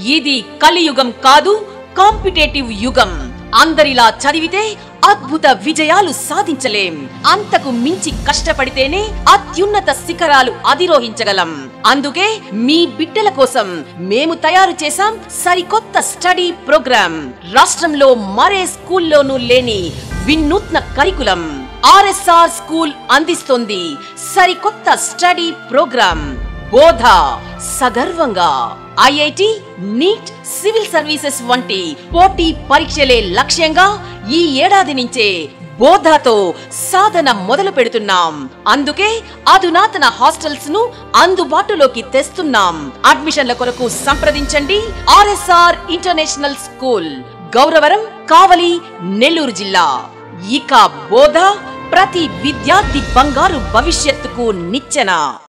ఇది కలియుగం కాదు కాంపిటేటివ్ యుగం అందరిలా చదివితే అద్భుత విజయాలు సాధించలేం అంతకు మించి కష్టపడితేనే అత్యున్నత శిఖరాలు అధిరోహించగలం అందుకే మీ బిడ్డల కోసం మేము తయారు చేశాం సరికొత్త స్టడీ ప్రోగ్రాం రాష్ట్రంలో మరే స్కూల్లోనూ లేని వినూత్న కరికులం ఆర్ఎస్ఆర్ స్కూల్ అందిస్తోంది సరికొత్త స్టడీ ప్రోగ్రాం బోధ సగర్వంగా ఐఐటి నీట్ సివిల్ సర్వీసెస్ వంటి పోటీ పరీక్షలే లక్ష్యంగా ఈ ఏడాది నుంచే బోధాతో సాధన మొదలు పెడుతున్నాం అందుకే అధునాతన హాస్టల్స్ ను అందుబాటులోకి తెస్తున్నాం అడ్మిషన్ల కొరకు సంప్రదించండి RSR international school Gowravaram Kavali Nellore జిల్లా ఇక బోధ ప్రతి విద్యార్థి బంగారు భవిష్యత్తుకు నిచ్చెన